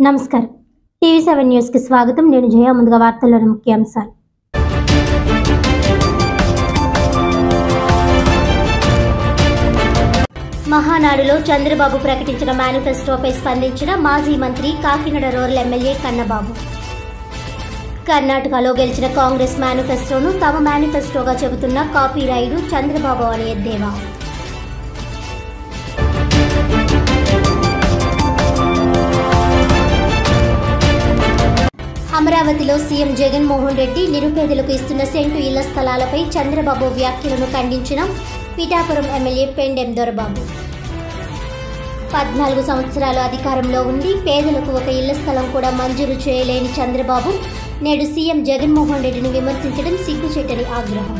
నమస్కారం TV seven news కి స్వాగతం నేను జయ ముందుగా వార్తల్లోని ముఖ్యాంశాలు మహానాడులో చంద్రబాబు ప్రకటించిన మేనిఫెస్టోపై స్పందించిన మాజీ మంత్రి కాకినాడ రూరల్ ఎమ్మెల్యే కన్నబాబు కర్ణాటకలో గెలిచిన కాంగ్రెస్ మేనిఫెస్టోను తమ మేనిఫెస్టోగా చెబుతున్న కాపీ రాయుడు చంద్రబాబు అని ఎద్దేవా అమరావతిలో సీఎం జగన్మోహన్ రెడ్డి నిరుపేదలకు ఇస్తున్న సెంటు ఇళ్ల స్థలాలపై చంద్రబాబు వ్యాఖ్యలను ఖండించిన పిఠాపురం ఎమ్మెల్యే పెండెం దొరబాబు పద్నాలుగు సంవత్సరాలు అధికారంలో ఉండి పేదలకు ఒక ఇళ్ల స్థలం కూడా మంజూరు చేయలేని చంద్రబాబు నేడు సీఎం జగన్మోహన్ రెడ్డిని విమర్శించడం సిగ్గుచేటని ఆగ్రహం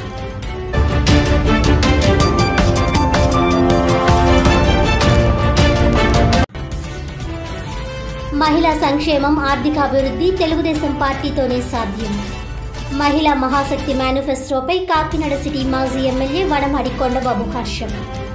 మహిళా సంక్షేమం ఆర్థికాభివృద్ధి తెలుగుదేశం పార్టీతోనే సాధ్యం మహిళా మహాశక్తి మేనిఫెస్టోపై కాకినాడ సిటీ మాజీ ఎమ్మెల్యే వడమాడి కొండబాబు హర్షం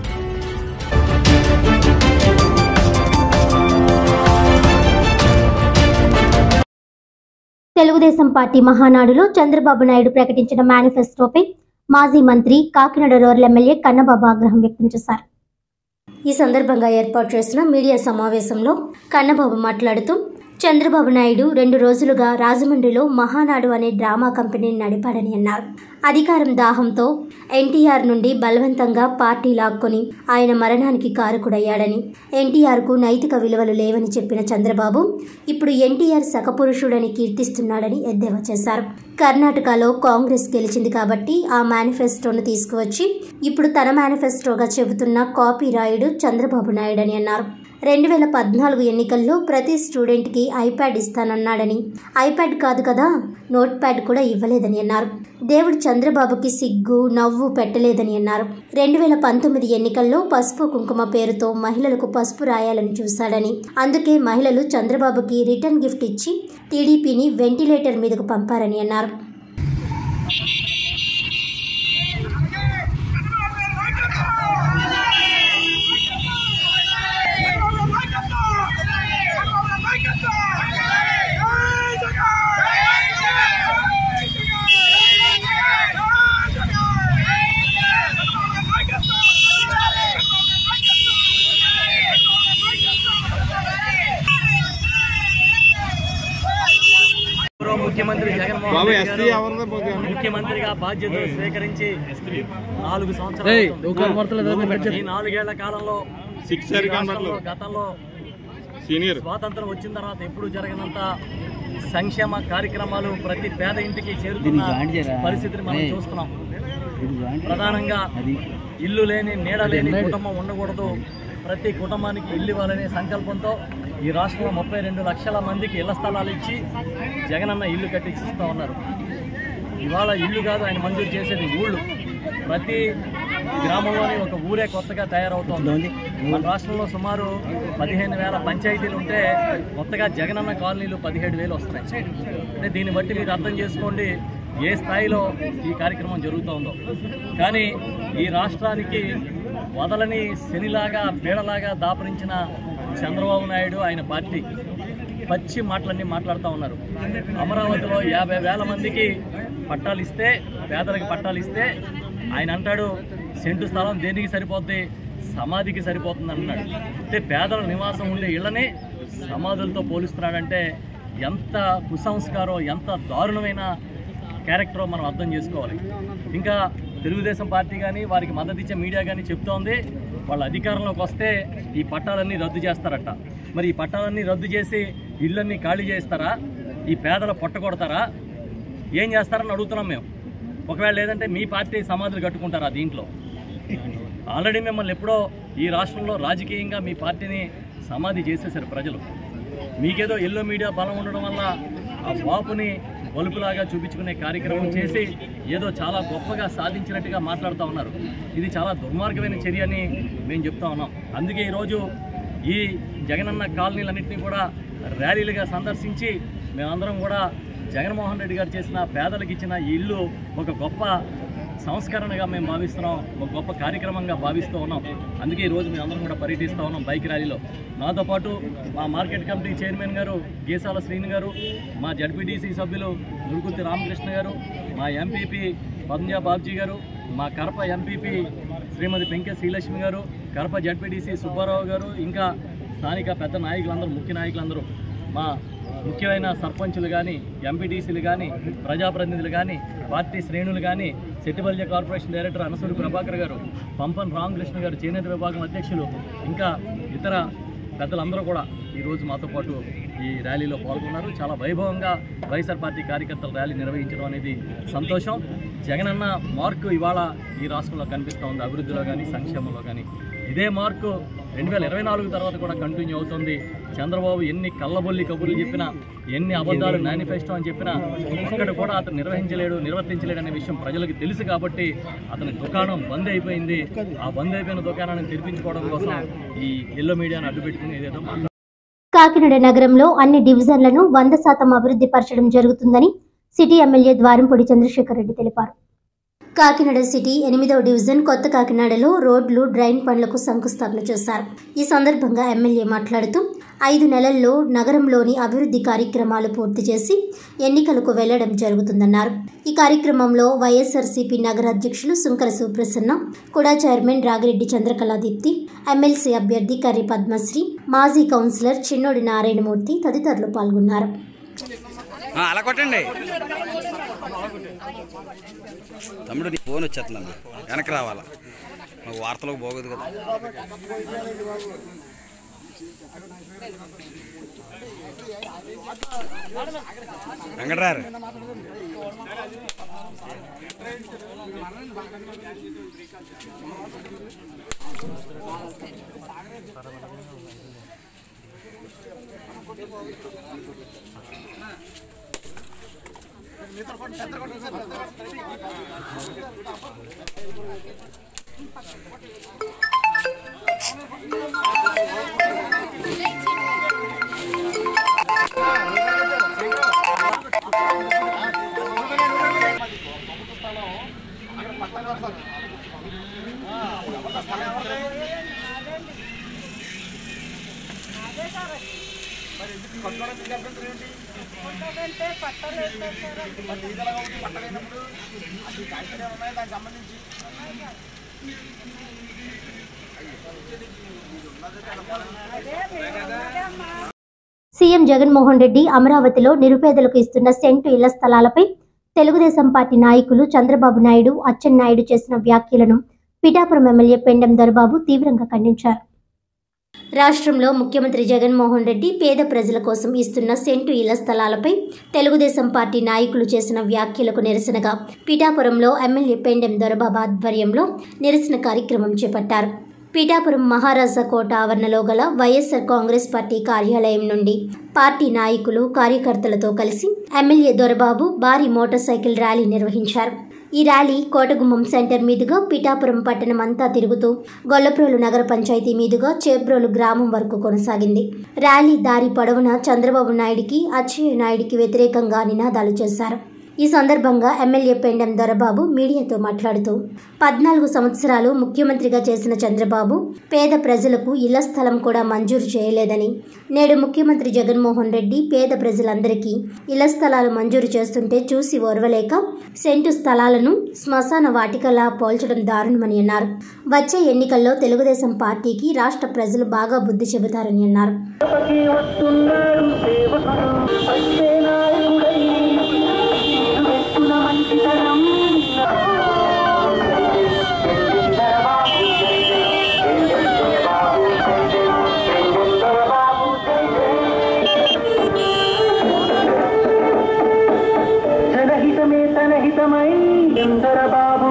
తెలుగుదేశం పార్టీ మహానాడులో చంద్రబాబు నాయుడు ప్రకటించిన మేనిఫెస్టోపై మాజీ మంత్రి కాకినాడ రూరల్ ఎమ్మెల్యే కన్నబాబు ఆగ్రహం వ్యక్తం చేశారు ఈ సందర్భంగా ఏర్పాటు చేసిన మీడియా సమావేశంలో కన్నబాబు మాట్లాడుతూ చంద్రబాబు నాయుడు రెండు రోజులుగా రాజమండ్రిలో మహానాడు అనే డ్రామా కంపెనీని నడిపాడని అన్నారు అధికారం దాహంతో ఎన్టీఆర్ నుండి బలవంతంగా పార్టీ లాక్కొని ఆయన మరణానికి కారకుడయ్యాడని ఎన్టీఆర్కు నైతిక విలువలు లేవని చెప్పిన చంద్రబాబు ఇప్పుడు ఎన్టీఆర్ సకపురుషుడని కీర్తిస్తున్నాడని ఎద్దేవా చేశారు కర్ణాటకలో కాంగ్రెస్ గెలిచింది కాబట్టి ఆ మేనిఫెస్టోను తీసుకువచ్చి ఇప్పుడు తన మేనిఫెస్టోగా చెబుతున్న కాపీ రాయుడు చంద్రబాబు నాయుడు అని అన్నారు రెండు వేల పద్నాలుగు ఎన్నికల్లో ప్రతి స్టూడెంట్కి ఐప్యాడ్ ఇస్తానన్నాడని ఐప్యాడ్ కాదు కదా నోట్ ప్యాడ్ కూడా ఇవ్వలేదని అన్నారు దేవుడు చంద్రబాబుకి సిగ్గు నవ్వు పెట్టలేదని అన్నారు రెండు వేల పంతొమ్మిది ఎన్నికల్లో పసుపు కుంకుమ పేరుతో మహిళలకు పసుపు రాయాలని చూశాడని అందుకే మహిళలు చంద్రబాబుకి రిటర్న్ గిఫ్ట్ ఇచ్చి టీడీపీని వెంటిలేటర్ మీదకు పంపారని అన్నారు గౌరవ ముఖ్యమంత్రి జగన్మోహన్ బాబు రెడ్డి ఎస్సీ గారు ఎవరిదో పోతే ముఖ్యమంత్రిగా బాధ్యతలు స్వీకరించి నాలుగు ఏయ్, సంవత్సరాలు ఈ నాలుగేళ్ల కాలంలో సిక్స్ ఈ సరి రాష్ట్రంలో కనబడలేదు గతంలో సీనియర్ స్వాతంత్రం వచ్చిన తర్వాత ఎప్పుడు జరగనంత సంక్షేమ కార్యక్రమాలు ప్రతి పేద ఇంటికి చేరుతున్న పరిస్థితిని మనం చూస్తున్నాం ప్రధానంగా ఇల్లు లేని నీడ లేని కుటుంబం ఉండకూడదు ప్రతి కుటుంబానికి ఇల్లు ఇవ్వాలనే సంకల్పంతో ఈ రాష్ట్రంలో ముప్పై రెండు లక్షల మందికి ఇళ్ల స్థలాలు ఇచ్చి జగనన్న ఇల్లు కట్టించిస్తూ ఉన్నారు ఇవాళ ఇల్లు కాదు ఆయన మంజూరు చేసేది ఊళ్ళు ప్రతి గ్రామంలోని ఒక ఊరే కొత్తగా తయారవుతోంది మన రాష్ట్రంలో సుమారు పదిహేను వేల పంచాయతీలు ఉంటే కొత్తగా జగనన్న కాలనీలు పదిహేడు వేలు వస్తున్నాయి అంటే దీన్ని బట్టి మీరు అర్థం చేసుకోండి ఏ స్థాయిలో ఈ కార్యక్రమం జరుగుతోందో కానీ ఈ రాష్ట్రానికి వదలని శనిలాగా పీడలాగా దాపరించిన చంద్రబాబు నాయుడు ఆయన పార్టీ పచ్చి మాటలన్నీ మాట్లాడుతూ ఉన్నారు అమరావతిలో యాభై వేల మందికి పట్టాలు ఇస్తే పేదలకు పట్టాలు ఇస్తే ఆయన అంటాడు సెంటు స్థలం దేనికి సరిపోద్ది సమాధికి సరిపోతుంది అంటున్నాడు అంటే పేదల నివాసం ఉండే ఇళ్ళని సమాధులతో పోలుస్తున్నాడంటే ఎంత కుసంస్కారం ఎంత దారుణమైన క్యారెక్టరో మనం అర్థం చేసుకోవాలి ఇంకా తెలుగుదేశం పార్టీ కానీ వారికి మద్దతు ఇచ్చే మీడియా కానీ చెప్తోంది వాళ్ళ అధికారంలోకి వస్తే ఈ పట్టాలన్నీ రద్దు చేస్తారట మరి ఈ పట్టాలన్నీ రద్దు చేసి ఇళ్ళన్నీ ఖాళీ చేస్తారా ఈ పేదల పొట్ట కొడతారా ఏం చేస్తారని అడుగుతున్నాం మేము ఒకవేళ లేదంటే మీ పార్టీ సమాధులు కట్టుకుంటారా దీంట్లో ఆల్రెడీ మిమ్మల్ని ఎప్పుడో ఈ రాష్ట్రంలో రాజకీయంగా మీ పార్టీని సమాధి చేసేశారు ప్రజలు మీకేదో ఎల్లో మీడియా బలం ఉండడం వల్ల ఆ బాపుని బలుపులాగా చూపించుకునే కార్యక్రమం చేసి ఏదో చాలా గొప్పగా సాధించినట్టుగా మాట్లాడుతూ ఉన్నారు ఇది చాలా దుర్మార్గమైన చర్య అని మేము చెప్తా ఉన్నాం అందుకే ఈరోజు ఈ జగనన్న కాలనీలన్నింటినీ కూడా ర్యాలీలుగా సందర్శించి మేమందరం కూడా జగన్మోహన్ రెడ్డి గారు చేసిన పేదలకు ఇచ్చిన ఈ ఇల్లు ఒక గొప్ప సంస్కరణగా మేము భావిస్తున్నాం ఒక గొప్ప కార్యక్రమంగా భావిస్తూ ఉన్నాం అందుకే ఈరోజు మేము అందరం కూడా పర్యటిస్తూ ఉన్నాం బైక్ ర్యాలీలో నాతో పాటు మా మార్కెట్ కమిటీ చైర్మన్ గారు గీసాల శ్రీను గారు మా జడ్పీటీసీ సభ్యులు దుర్గుతి రామకృష్ణ గారు మా ఎంపీపీ పద్మజా బాబ్జీ గారు మా కడప ఎంపీపీ శ్రీమతి పెంకె శ్రీలక్ష్మి గారు కడప జడ్పీటీసీ సుబ్బారావు గారు ఇంకా స్థానిక పెద్ద నాయకులందరూ ముఖ్య నాయకులందరూ మా ముఖ్యమైన సర్పంచులు కానీ ఎంపీటీసీలు కానీ ప్రజాప్రతినిధులు కానీ పార్టీ శ్రేణులు కానీ సెట్టిబల్య కార్పొరేషన్ డైరెక్టర్ అనసూరి ప్రభాకర్ గారు పంపన్ రామకృష్ణ గారు చేనేత విభాగం అధ్యక్షులు ఇంకా ఇతర పెద్దలందరూ కూడా ఈరోజు మాతో పాటు ఈ ర్యాలీలో పాల్గొన్నారు చాలా వైభవంగా వైఎస్ఆర్ పార్టీ కార్యకర్తల ర్యాలీ నిర్వహించడం అనేది సంతోషం జగనన్న మార్కు ఇవాళ ఈ రాష్ట్రంలో కనిపిస్తూ ఉంది అభివృద్ధిలో కానీ సంక్షేమంలో కానీ ఇదే మార్కు రెండు వేల ఇరవై నాలుగు తర్వాత కూడా కంటిన్యూ అవుతుంది చంద్రబాబు ఎన్ని కళ్ళబొల్లి కబుర్లు చెప్పినా ఎన్ని అబద్ధాలు మేనిఫెస్టో అని చెప్పినా ఒక్కటి కూడా అతను నిర్వహించలేడు నిర్వర్తించలేడు అనే విషయం ప్రజలకు తెలుసు కాబట్టి అతని దుకాణం బంద్ అయిపోయింది ఆ బంద్ అయిపోయిన దుకాణాన్ని తెరిపించుకోవడం కోసం ఈ ఎల్లో మీడియాను అడ్డుపెట్టుకుని ఏదేదో మాట్లాడుతున్నారు. కాకినాడ నగరంలో అన్ని డివిజన్లను వంద శాతం అభివృద్ధి పరచడం జరుగుతుందని సిటీ ఎమ్మెల్యే ద్వారంపూడి చంద్రశేఖర్ రెడ్డి తెలిపారు కాకినాడ సిటీ ఎనిమిదవ డివిజన్ కొత్త కాకినాడలో రోడ్లు డ్రైన్ పనులకు శంకుస్థాపన చేశారు ఈ సందర్భంగా ఎమ్మెల్యే మాట్లాడుతూ ఐదు నెలల్లో నగరంలోని అభివృద్ధి కార్యక్రమాలు పూర్తి చేసి ఎన్నికలకు వెళ్లడం జరుగుతుందన్నారు ఈ కార్యక్రమంలో వైఎస్ఆర్సీపీ నగర అధ్యక్షులు సుంకర సుప్రసన్న కూడా చైర్మన్ రాగిరెడ్డి చంద్రకళాదీప్తి ఎమ్మెల్సీ అభ్యర్థి కర్రి పద్మశ్రీ మాజీ కౌన్సిలర్ చిన్నోడి నారాయణమూర్తి తదితరులు పాల్గొన్నారు ఆ, అలా కొట్టండి తమ్ముడు నీ ఫోన్ వచ్చేస్తుందమ్మా వెనక్కి రావాలా మాకు వార్తలకు పోగదు కదా వెంకటరారు సీఎం జగన్మోహన్ రెడ్డి అమరావతిలో నిరుపేదలకు ఇస్తున్న సెంటు ఇళ్ల స్థలాలపై తెలుగుదేశం పార్టీ నాయకులు చంద్రబాబు నాయుడు అచ్చెన్నాయుడు చేసిన వ్యాఖ్యలను పిఠాపురం ఎమ్మెల్యే పెండెం దొరబాబు తీవ్రంగా ఖండించారు రాష్ట్రంలో ముఖ్యమంత్రి జగన్మోహన్ రెడ్డి పేద ప్రజల కోసం ఇస్తున్న సెంటు ఇళ్ల స్థలాలపై తెలుగుదేశం పార్టీ నాయకులు చేసిన వ్యాఖ్యలకు నిరసనగా పిఠాపురంలో ఎమ్మెల్యే పెండెం దొరబాబు ఆధ్వర్యంలో నిరసన కార్యక్రమం చేపట్టారు పిఠాపురం మహారాజా కోట ఆవరణలో గల వైఎస్ఆర్ కాంగ్రెస్ పార్టీ కార్యాలయం నుండి పార్టీ నాయకులు కార్యకర్తలతో కలిసి ఎమ్మెల్యే దొరబాబు భారీ మోటార్ సైకిల్ ర్యాలీ నిర్వహించారు ఈ ర్యాలీ కోటగుమ్మం సెంటర్ మీదుగా పిఠాపురం పట్టణం అంతా తిరుగుతూ గొల్లప్రోలు నగర పంచాయతీ మీదుగా చేబ్రోలు గ్రామం వరకు కొనసాగింది ర్యాలీ దారి పొడవున చంద్రబాబు నాయుడికి అచ్చెయ్య నాయుడికి వ్యతిరేకంగా నినాదాలు చేశారు ఈ సందర్భంగా ఎమ్మెల్యే పెండెం దొరబాబు మీడియాతో మాట్లాడుతూ పద్నాలుగు సంవత్సరాలు ముఖ్యమంత్రిగా చేసిన చంద్రబాబు పేద ప్రజలకు ఇళ్ల స్థలం కూడా మంజూరు చేయలేదని నేడు ముఖ్యమంత్రి జగన్మోహన్ రెడ్డి పేద ప్రజలందరికీ ఇళ్ల స్థలాలు మంజూరు చేస్తుంటే చూసి ఓర్వలేక సెంటు స్థలాలను శ్మశాన వాటికలా పోల్చడం దారుణమని అన్నారు వచ్చే ఎన్నికల్లో తెలుగుదేశం పార్టీకి రాష్ట్ర ప్రజలు బాగా బుద్ధి చెబుతారని అన్నారు జనహితమే తనహితమై ఎందర బాబు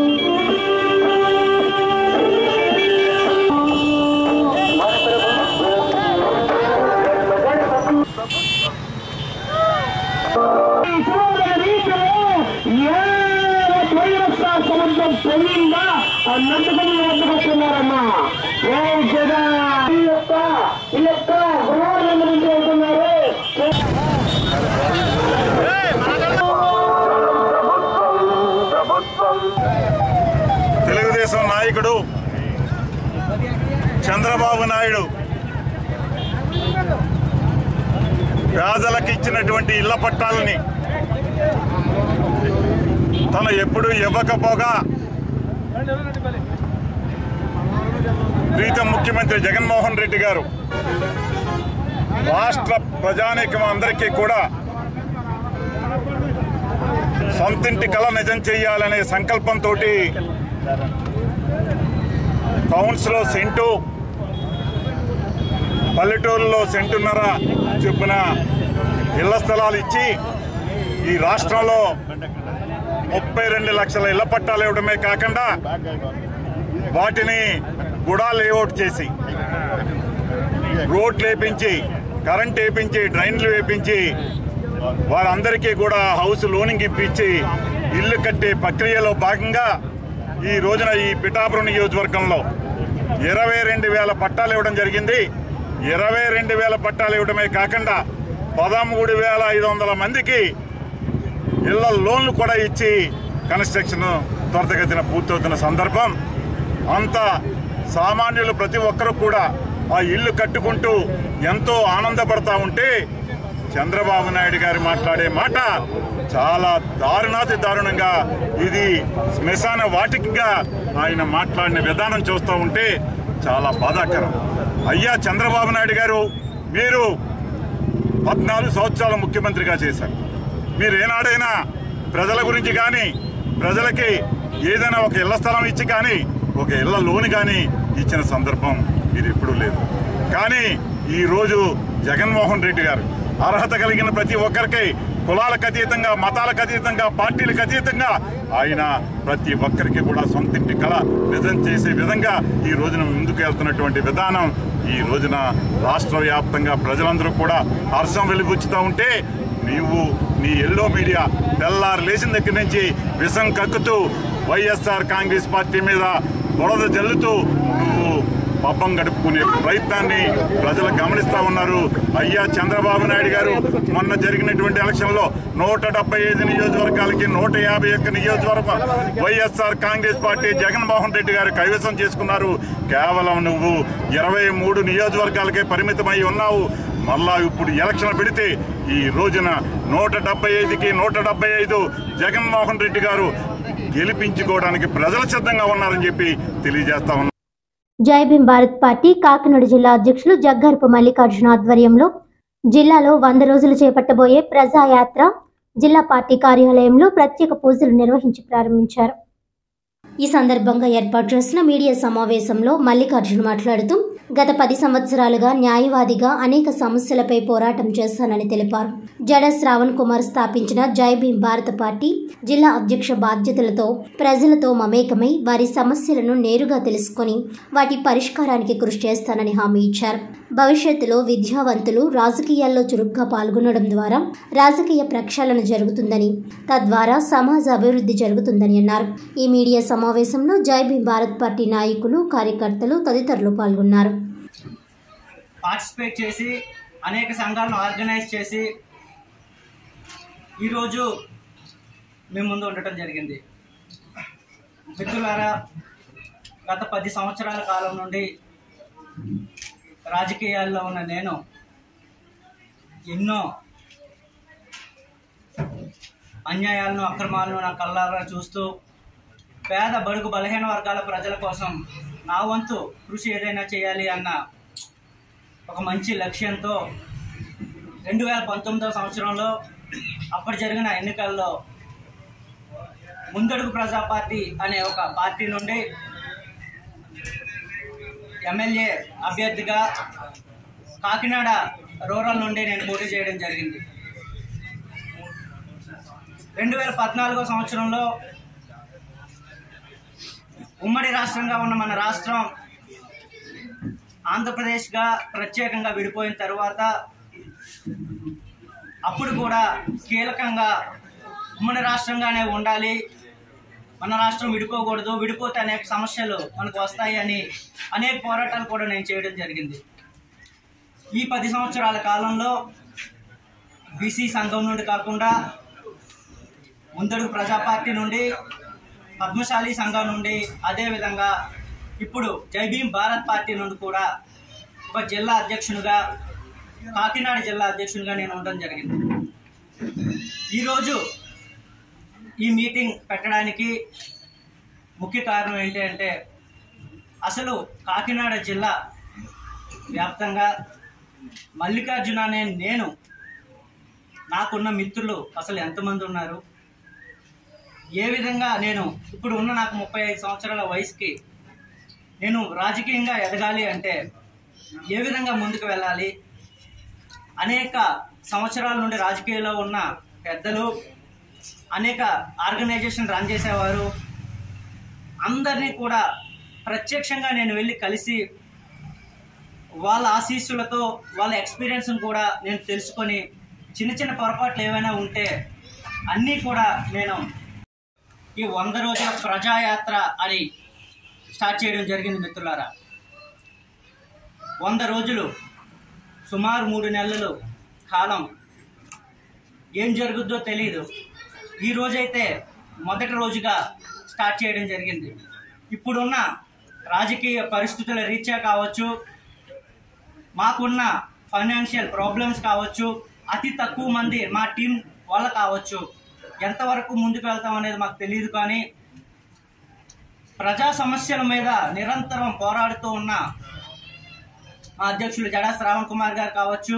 సముద్రం పోయిందా అన్నట్టుగా వద్దకు వస్తున్నారమ్మా ఏ జగన్ ఈ యొక్క ఈ యొక్క గృహాలను నుంచి వెళ్తున్నారు ప్రభుత్వం చంద్రబాబు నాయుడు పేదలకు ఇచ్చినటువంటి ఇళ్ల పట్టాలని తను ఎప్పుడు ఇవ్వకపోగా ప్రీతం ముఖ్యమంత్రి జగన్మోహన్ రెడ్డి గారు రాష్ట్ర ప్రజానీకం అందరికీ కూడా సొంతింటి కళ నిజం చేయాలనే సంకల్పంతో టౌన్స్లో సెంటు పల్లెటూరులో సెంటున్నర చొప్పున ఇళ్ల స్థలాలు ఇచ్చి ఈ రాష్ట్రంలో ముప్పై రెండు లక్షల ఇళ్ల పట్టాలు ఇవ్వడమే కాకుండా వాటిని కూడా లేఅవుట్ చేసి రోడ్లు వేపించి కరెంట్ వేపించి డ్రైన్లు వేపించి వారందరికీ కూడా హౌస్ లోనింగ్ ఇప్పించి ఇల్లు కట్టే ప్రక్రియలో భాగంగా ఈ రోజున ఈ పిఠాపురం నియోజకవర్గంలో ఇరవై రెండు వేల పట్టాలు ఇవ్వడం జరిగింది ఇరవై రెండు వేల పట్టాలు ఇవ్వడమే కాకుండా పదమూడు వేల ఐదు వందల మందికి ఇళ్ల లోన్లు కూడా ఇచ్చి కన్స్ట్రక్షన్ త్వరితగతిన పూర్తవుతున్న సందర్భం అంత సామాన్యులు ప్రతి ఒక్కరూ కూడా ఆ ఇల్లు కట్టుకుంటూ ఎంతో ఆనందపడతా ఉంటే చంద్రబాబు నాయుడు గారు మాట్లాడే మాట చాలా దారుణాతి దారుణంగా ఇది శ్మశాన వాటికిగా ఆయన మాట్లాడిన విధానం చూస్తూ ఉంటే చాలా బాధాకరం అయ్యా చంద్రబాబు నాయుడు గారు మీరు పద్నాలుగు సంవత్సరాలు ముఖ్యమంత్రిగా చేశారు మీరు ఏనాడైనా ప్రజల గురించి కానీ ప్రజలకి ఏదైనా ఒక ఇళ్ల స్థలం ఇచ్చి కానీ ఒక ఇళ్ల లోన్ కానీ ఇచ్చిన సందర్భం మీరు ఎప్పుడూ లేదు కానీ ఈరోజు జగన్మోహన్ రెడ్డి గారు అర్హత కలిగిన ప్రతి ఒక్కరికి కులాలకు అతీతంగా మతాలకు అతీతంగా పార్టీలకు అతీతంగా ఆయన ప్రతి ఒక్కరికి కూడా సొంతింటి కళ నిజం చేసే విధంగా ఈ రోజున ముందుకు వెళ్తున్నటువంటి విధానం ఈ రోజున రాష్ట్ర వ్యాప్తంగా ప్రజలందరూ కూడా హర్షం వెలుగుచ్చుతూ ఉంటే నీవు నీ ఎల్లో మీడియా తెల్లారు లేచిన దగ్గర నుంచి విషం కక్కుతూ వైఎస్ఆర్ కాంగ్రెస్ పార్టీ మీద బురద జల్లుతూ నువ్వు పబ్బం గడుపుకునే ప్రయత్నాన్ని ప్రజలు గమనిస్తా ఉన్నారు అయ్యా చంద్రబాబు నాయుడు గారు మొన్న జరిగినటువంటి ఎలక్షన్లో నూట డెబ్బై ఐదు నియోజకవర్గాలకి నూట యాభై ఒక్క నియోజకవర్గం వైఎస్ఆర్ కాంగ్రెస్ పార్టీ జగన్మోహన్ రెడ్డి గారు కైవసం చేసుకున్నారు కేవలం నువ్వు ఇరవై మూడు నియోజకవర్గాలకే పరిమితమై ఉన్నావు మళ్ళా ఇప్పుడు ఎలక్షన్ పెడితే ఈ రోజున నూట డెబ్బై ఐదుకి నూట డెబ్బై ఐదు జగన్మోహన్ రెడ్డి గారు గెలిపించుకోవడానికి ప్రజలు సిద్ధంగా ఉన్నారని చెప్పి తెలియజేస్తా ఉన్నారు జై భీమ్ భారత్ పార్టీ కాకినాడ జిల్లా అధ్యక్షులు జగ్గారపు మల్లికార్జున ఆధ్వర్యంలో జిల్లాలో వంద రోజులు చేపట్టబోయే ప్రజాయాత్ర జిల్లా పార్టీ కార్యాలయంలో ప్రత్యేక పూజలు నిర్వహించి ప్రారంభించారు ఈ సందర్భంగా ఏర్పాటు చేసిన మీడియా సమావేశంలో మల్లికార్జున మాట్లాడుతూ గత పది సంవత్సరాలుగా న్యాయవాదిగా అనేక సమస్యలపై పోరాటం చేశానని తెలిపారు జడ శ్రావణ్ కుమార్ స్థాపించిన జై భీమ్ భారత పార్టీ జిల్లా అధ్యక్ష బాధ్యతలతో ప్రజలతో మమేకమై వారి సమస్యలను నేరుగా తెలుసుకొని వాటి పరిష్కారానికి కృషి చేస్తానని హామీ ఇచ్చారు భవిష్యత్తులో విద్యావంతులు రాజకీయాల్లో చురుగ్గా పాల్గొనడం ద్వారా రాజకీయ ప్రక్షాళన జరుగుతుందని తద్వారా సమాజ అభివృద్ధి జరుగుతుందని అన్నారు ఈ మీడియా సమావేశంలో జై భీమ్ భారత్ పార్టీ నాయకులు కార్యకర్తలు తదితరులు పాల్గొన్నారు పార్టిసిపేట్ చేసి అనేక సంఘాలను ఆర్గనైజ్ చేసి ఈరోజు మీ ముందు ఉండటం జరిగింది మిత్రులారా గత పది సంవత్సరాల కాలం నుండి రాజకీయాల్లో ఉన్న నేను ఎన్నో అన్యాయాలను అక్రమాలను నా కళ్ళారా చూస్తూ పేద బడుగు బలహీన వర్గాల ప్రజల కోసం నా వంతు కృషి ఏదైనా చేయాలి అన్న ఒక మంచి లక్ష్యంతో రెండు వేల పంతొమ్మిదవ సంవత్సరంలో అప్పటి జరిగిన ఎన్నికల్లో ముందడుగు ప్రజా పార్టీ అనే ఒక పార్టీ నుండి ఎమ్మెల్యే అభ్యర్థిగా కాకినాడ రూరల్ నుండి నేను పోటీ చేయడం జరిగింది రెండు వేల పద్నాలుగో సంవత్సరంలో ఉమ్మడి రాష్ట్రంగా ఉన్న మన రాష్ట్రం ఆంధ్రప్రదేశ్గా ప్రత్యేకంగా విడిపోయిన తర్వాత అప్పుడు కూడా కీలకంగా ఉమ్మడి రాష్ట్రంగానే ఉండాలి మన రాష్ట్రం విడిపోకూడదు విడిపోతే అనేక సమస్యలు మనకు వస్తాయి అని అనేక పోరాటాలు కూడా నేను చేయడం జరిగింది ఈ పది సంవత్సరాల కాలంలో బీసీ సంఘం నుండి కాకుండా ముందడుగు ప్రజా పార్టీ నుండి పద్మశాలి సంఘం నుండి అదేవిధంగా ఇప్పుడు జై భీమ్ భారత్ పార్టీ నుండి కూడా ఒక జిల్లా అధ్యక్షునిగా కాకినాడ జిల్లా అధ్యక్షునిగా నేను ఉండడం జరిగింది ఈరోజు ఈ మీటింగ్ పెట్టడానికి ముఖ్య కారణం ఏంటి అంటే అసలు కాకినాడ జిల్లా వ్యాప్తంగా మల్లికార్జున అనే నేను నాకున్న మిత్రులు అసలు ఎంతమంది ఉన్నారు ఏ విధంగా నేను ఇప్పుడు ఉన్న నాకు ముప్పై ఐదు సంవత్సరాల వయసుకి నేను రాజకీయంగా ఎదగాలి అంటే ఏ విధంగా ముందుకు వెళ్ళాలి అనేక సంవత్సరాల నుండి రాజకీయాల్లో ఉన్న పెద్దలు అనేక ఆర్గనైజేషన్ రన్ చేసేవారు అందరినీ కూడా ప్రత్యక్షంగా నేను వెళ్ళి కలిసి వాళ్ళ ఆశీస్సులతో వాళ్ళ ఎక్స్పీరియన్స్ని కూడా నేను తెలుసుకొని చిన్న చిన్న పొరపాట్లు ఏవైనా ఉంటే అన్నీ కూడా నేను ఈ వంద రోజుల ప్రజాయాత్ర అని స్టార్ట్ చేయడం జరిగింది మిత్రులారా వంద రోజులు సుమారు మూడు నెలలు కాలం ఏం జరుగుద్దో తెలియదు ఈ రోజైతే మొదటి రోజుగా స్టార్ట్ చేయడం జరిగింది ఇప్పుడున్న రాజకీయ పరిస్థితుల రీత్యా కావచ్చు మాకున్న ఫైనాన్షియల్ ప్రాబ్లమ్స్ కావచ్చు అతి తక్కువ మంది మా టీం వల్ల కావచ్చు ఎంతవరకు ముందుకు వెళ్తాం అనేది మాకు తెలియదు కానీ ప్రజా సమస్యల మీద నిరంతరం పోరాడుతూ ఉన్న మా అధ్యక్షులు జడా శ్రావణ్ కుమార్ గారు కావచ్చు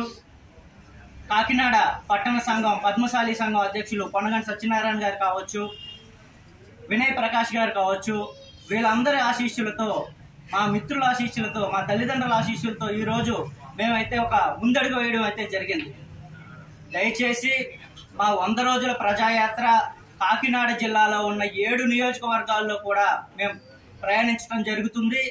కాకినాడ పట్టణ సంఘం పద్మశాలి సంఘం అధ్యక్షులు పొనగంటి సత్యనారాయణ గారు కావచ్చు వినయ్ ప్రకాష్ గారు కావచ్చు వీళ్ళందరి ఆశీస్సులతో మా మిత్రుల ఆశీస్సులతో మా తల్లిదండ్రుల ఆశీస్సులతో ఈరోజు మేమైతే ఒక ముందడుగు వేయడం అయితే జరిగింది దయచేసి మా వంద రోజుల ప్రజాయాత్ర కాకినాడ జిల్లాలో ఉన్న ఏడు నియోజకవర్గాల్లో కూడా మేము ప్రయాణించడం జరుగుతుంది